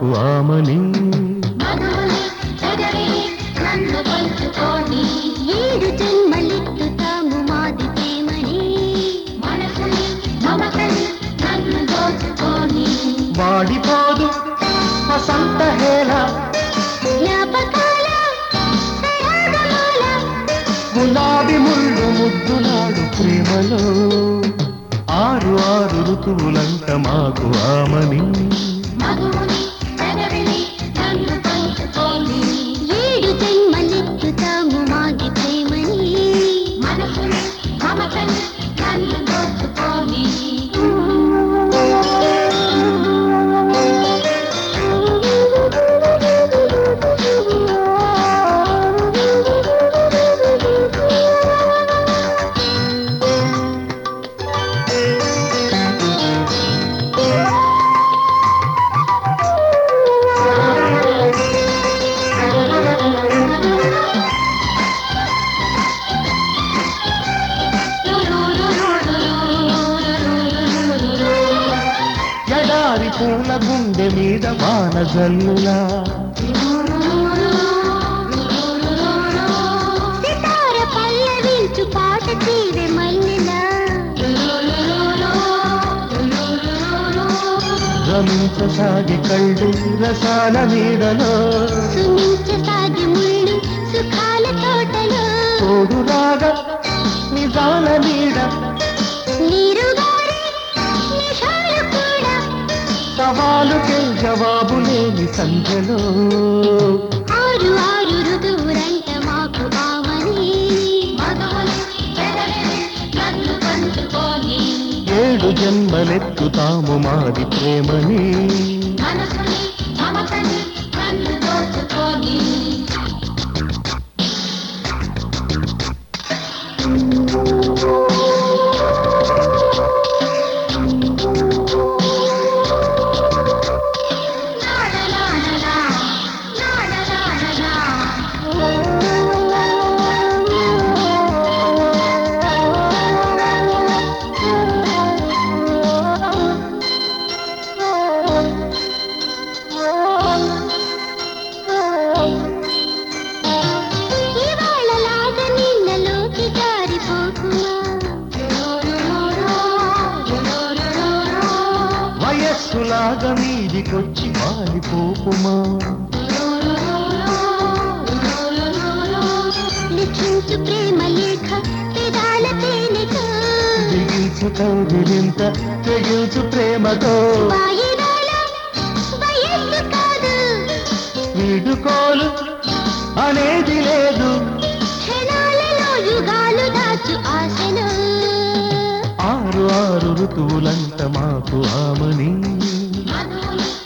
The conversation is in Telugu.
మాకు ఆమని మధుని ఎదరి నన్ను పంచుకోని ఏడు జన్మలెత్తుతాము మాది ప్రేమని మనసుని మమతని నన్ను దోచుకోని వాడిపోదు వసంత హేళ జ్ఞాపకాల సరాగమాల గులాబీ ముళ్ళు ముద్దులాడు ప్రేమలో ఆరు ఆరు ఋతువులంట మాకు ఆమని మధుని ఎదరిని నన్ను పంచుకోని ఏడు జన్మలెత్తుతాము మాది ప్రేమని మనసుని మమతని నన్ను దోచుకోని ఎడారి పూల గుండె మీద వాన జల్లులా సితార పల్లవించు పాట తీవె మల్లెలా రమించసాగి కళ్ళు రసాల నీడలో సుమించసాగి ముళ్ళు సుఖాల తోటలో తోడు రాగా నిజాల నీడ నీరుగారే నిషాలు కూడా సవాలుకే జవాబు లేని సంధ్యలో ఆరు ఆరు ఋతువులంట మాకు ఆమని నన్ను పంచుకోని ఏడు జన్మలెత్తుతాము మాది ప్రేమని మనసుని మమతని నన్ను దోచుకోని ఇవాళలాగా నిన్నలోకి జారిపోకుమా వయస్సులాగా మీదికొచ్చి మారిపోకుమా లిఖించు ప్రేమ లేఖ పెదాల తేనెక దిగించు కౌగిలింత తెగించు ప్రేమతో వాయిదాల వయస్సు కాదు వీడుకోలు అనేది లేదు క్షణాలలో యుగాలు దాచు ఆశను ఆరు ఆరు ఋతువులంట మాకు ఆమని మధుని